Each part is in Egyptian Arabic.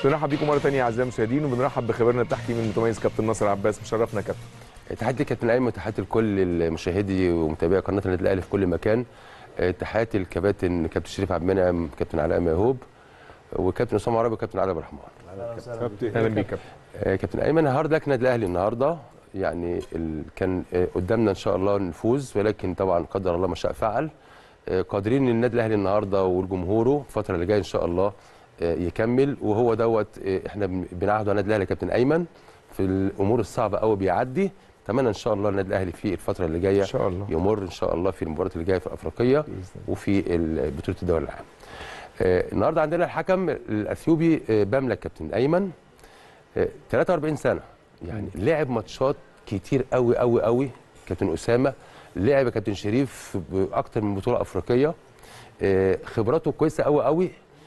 بنرحب بيكم مره ثانيه اعزائي المشاهدين وبنرحب بخبيرنا التحكيمي المتميز كابتن ناصر عباس مشرفنا يا كابتن تحياتي كابتن ايمن وتحياتي لكل المشاهدي ومتابعي قناه النادي الاهلي في كل مكان آه، تحياتي للكباتن كابتن شريف عبد المنعم كابتن علاء ميهوب وكابتن اسامه عربي وكابتن علي عبد الرحمن اهلا بيك كابتن آه، كابتن ايمن هارد لك النادي الاهلي النهارده يعني ال... كان آه، قدامنا ان شاء الله نفوز ولكن طبعا قدر الله ما شاء فعل آه، قادرين ان النادي الاهلي النهارده وجمهوره الفتره اللي جايه ان شاء الله آه، يكمل وهو دوت آه، احنا بن- بنعهد على النادي الاهلي يا كابتن ايمن في الامور الصعبه قوي بيعدي اتمنى ان شاء الله النادي الاهلي في الفتره اللي جايه ان شاء الله يمر ان شاء الله في المباريات اللي جايه في الافريقيه بإذن الله. وفي ال- بطوله الدوري العام. آه، النهارده عندنا الحكم الاثيوبي آه، بملك كابتن ايمن آه، 43 سنه يعني لعب ماتشات كتير قوي قوي قوي كابتن اسامه لعب يا كابتن شريف باكتر من بطوله افريقيه آه، خبراته كويسه قوي قوي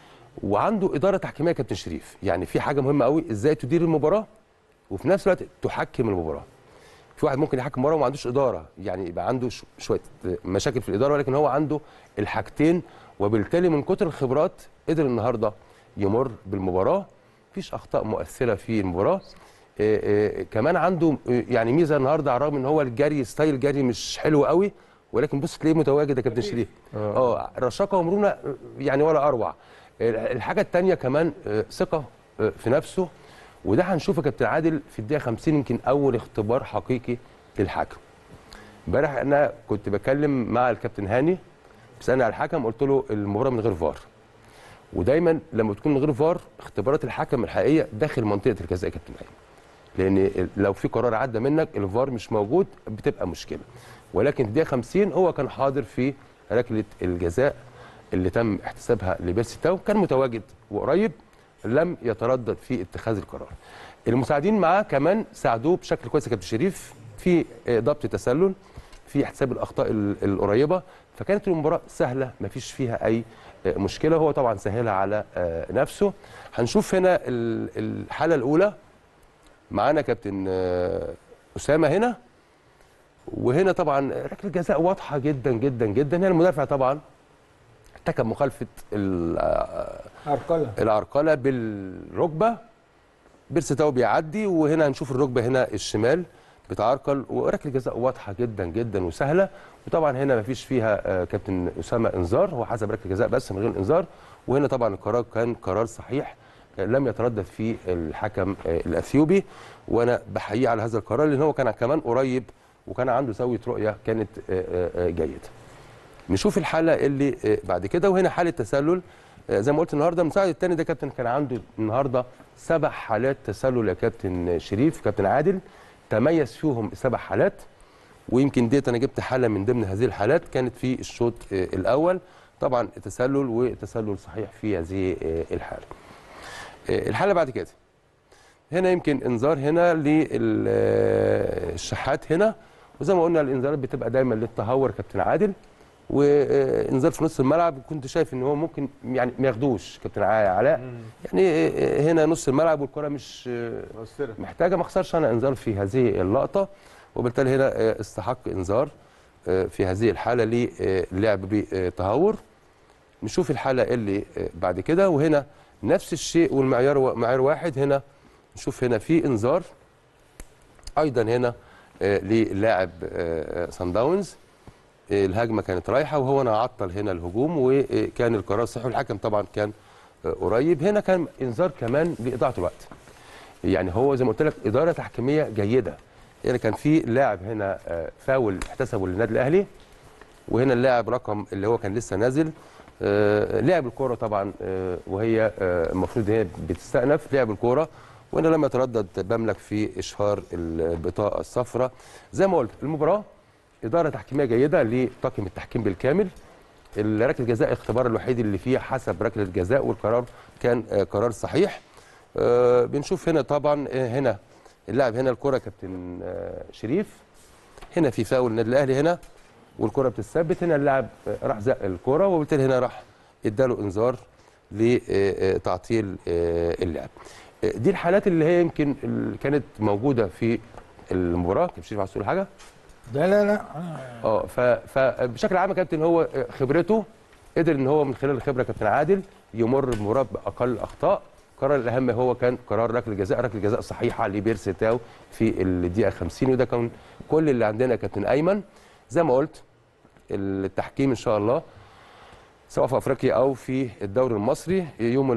وعنده اداره تحكيميه يا كابتن شريف يعني في حاجه مهمه قوي ازاي تدير المباراه وفي نفس الوقت تحكم المباراه في واحد ممكن يحكم مباراه وما عندوش اداره يعني يبقى عنده ش- شويه مشاكل في الاداره ولكن هو عنده الحاجتين وبالتالي من كتر الخبرات قدر النهارده يمر بالمباراه مفيش اخطاء مؤثره في المباراه آه، آه، كمان عنده آه، يعني ميزه النهارده على الرغم ان هو الجري ستايل جري مش حلو قوي ولكن بص تلاقيه متواجد يا كابتن شريف اه رشاقه ومرونه آه، يعني ولا اروع آه، الحاجه الثانيه كمان آه، ثقه آه، في نفسه وده هنشوفه يا كابتن عادل في الدقيقه 50 يمكن اول اختبار حقيقي للحكم امبارح انا كنت بكلم مع الكابتن هاني بسالني على الحكم قلت له المباراه من غير فار ودايما لما بتكون من غير فار اختبارات الحكم الحقيقيه داخل منطقه الجزاء يا كابتن ايمن لان لو في قرار عدى منك الفار مش موجود بتبقى مشكله ولكن في الدقيقه 50 هو كان حاضر في ركله الجزاء اللي تم احتسابها لبيرسي تاو كان متواجد وقريب لم يتردد في اتخاذ القرار المساعدين معاه كمان ساعدوه بشكل كويس يا كابتن شريف في آه، ضبط تسلل في احتساب الاخطاء ال- القريبه فكانت المباراه سهله ما فيش فيها اي آه، مشكله هو طبعا سهلها على آه، نفسه هنشوف هنا ال- الحاله الاولى معانا كابتن آه، اسامه هنا وهنا طبعا ركله جزاء واضحه جدا جدا جدا هنا المدافع طبعا ارتكب مخالفه ال- آه، عرقلة العرقله بالركبه بيرستاو بيعدي وهنا هنشوف الركبه هنا الشمال بتعرقل وركله جزاء واضحه جدا جدا وسهله وطبعا هنا مفيش فيها آه، كابتن اسامه انذار هو حسب ركله جزاء بس من غير انذار وهنا طبعا القرار كان قرار صحيح آه، لم يتردد فيه الحكم آه، الاثيوبي وانا بحييه على هذا القرار لان هو كان كمان قريب وكان عنده زاويه رؤيه كانت آه، آه، آه، جيده نشوف الحاله اللي آه، بعد كده وهنا حاله تسلل آه، زي ما قلت النهارده المساعد الثاني ده كابتن كان عنده النهارده سبع حالات تسلل يا كابتن شريف كابتن عادل تميز فيهم سبع حالات ويمكن ديت انا جبت حاله من ضمن هذه الحالات كانت في الشوط آه، الاول طبعا تسلل وتسلل صحيح في هذه آه، الحاله آه، الحاله بعد كده هنا يمكن انذار هنا للشحات هنا وزي ما قلنا الانذارات بتبقى دايما للتهور كابتن عادل وانذار في نص الملعب كنت شايف ان هو ممكن يعني ما ياخدوش كابتن علاء يعني هنا نص الملعب والكره مش محتاجه ما اخسرش انا انذار في هذه اللقطه وبالتالي هنا استحق انذار في هذه الحاله للعب بتهور نشوف الحاله اللي بعد كده وهنا نفس الشيء والمعيار معيار واحد هنا نشوف هنا في انذار ايضا هنا آه، للاعب آه، سان داونز آه، الهجمه كانت رايحه وهو انا عطل هنا الهجوم وكان القرار صحيح والحكم طبعا كان آه، قريب هنا كان انذار كمان لاضاعه الوقت يعني هو زي ما قلت لك اداره تحكيميه جيده يعني كان في لاعب هنا آه، فاول احتسبه للنادي الاهلي وهنا اللاعب رقم اللي هو كان لسه نازل آه، لعب الكوره طبعا آه، وهي آه، المفروض هي بتستأنف لعب الكوره وانا لم يتردد بملك في اشهار البطاقه الصفراء زي ما قلت المباراه اداره تحكيميه جيده لطاقم التحكيم بالكامل ركله الجزاء الاختبار الوحيد اللي فيه حسب ركله الجزاء والقرار كان آه، قرار صحيح آه، بنشوف هنا طبعا آه، هنا اللاعب هنا الكره كابتن آه، شريف هنا في فاول النادي الاهلي هنا والكره بتثبت هنا اللاعب آه، راح زق الكره وبالتالي هنا راح اداله انذار لتعطيل آه، اللعب آه، دي الحالات اللي هي يمكن اللي كانت موجوده في المباراه كابتن شريف عايز تقول حاجه لا لا لا اه ف- فبشكل عام يا كابتن هو خبرته قدر ان هو من خلال الخبره كابتن عادل يمر المباراه باقل اخطاء القرار الاهم هو كان قرار ركله الجزاء ركله الجزاء صحيحه لبيرسي تاو في الدقيقه 50 وده كان كل اللي عندنا يا كابتن ايمن زي ما قلت التحكيم ان شاء الله سواء في افريقيا او في الدوري المصري يوم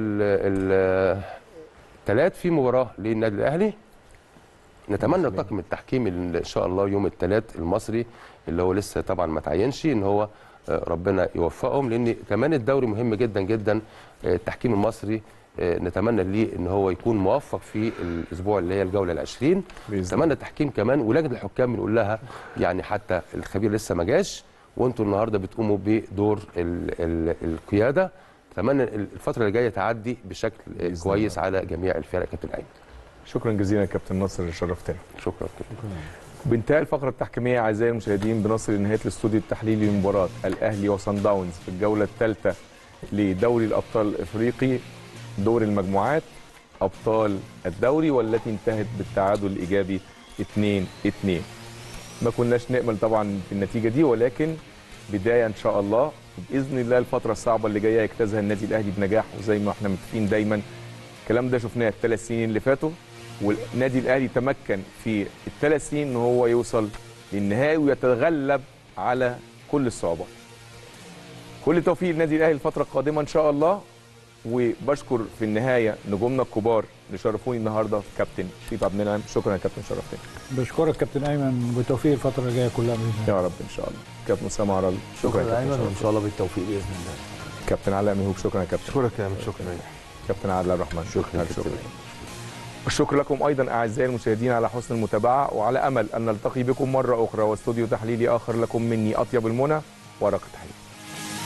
الثلاث في مباراه للنادي الاهلي نتمنى طاقم التحكيم ان شاء الله يوم الثلاث المصري اللي هو لسه طبعا ما تعينش ان هو آه، ربنا يوفقهم لان كمان الدوري مهم جدا جدا آه، التحكيم المصري آه، نتمنى ليه ان هو يكون موفق في الاسبوع اللي هي الجوله العشرين بإذن نتمنى التحكيم كمان ولجنه الحكام بنقول لها يعني حتى الخبير لسه ما جاش وانتوا النهارده بتقوموا بدور ال ال القياده اتمنى الفتره اللي جايه تعدي بشكل آه، بإذن كويس على جميع الفرق كابتن ايمن شكرا جزيلا يا كابتن ناصر شرفتنا شكرا كده بانتهاء الفقره التحكيميه اعزائي المشاهدين بنصل لنهايه الاستوديو التحليلي لمباراه الاهلي وصن داونز في الجوله الثالثه لدوري الابطال الافريقي دور المجموعات ابطال الدوري والتي انتهت بالتعادل الايجابي 2 2 ما كناش نامل طبعا في النتيجه دي ولكن بدايه ان شاء الله باذن الله الفتره الصعبه اللي جايه يجتازها النادي الاهلي بنجاح وزي ما احنا متفقين دايما الكلام ده شفناه الثلاث سنين اللي فاتوا والنادي الاهلي تمكن في الثلاث سنين ان هو يوصل للنهائي ويتغلب على كل الصعوبات. كل التوفيق للنادي الاهلي الفتره القادمه ان شاء الله وبشكر في النهايه نجومنا الكبار اللي شرفوني النهارده كابتن شريف عبد المنعم شكرا يا كابتن شرفتني بشكرك كابتن ايمن بالتوفيق الفتره اللي جايه كلها باذن الله يا رب ان شاء الله كابتن اسامه عرال شكرا يا شكرا كابتن ايمن وان شرفتني. شاء الله بالتوفيق باذن الله كابتن علاء ميهوب شكرا يا كابتن اشكرك يا ايمن شكرا كابتن عادل عبد الرحمن شكرا شكرا الشكر لكم ايضا اعزائي المشاهدين على حسن المتابعه وعلى امل ان نلتقي بكم مره اخرى واستوديو تحليلي اخر لكم مني اطيب المنى ورقه تحيه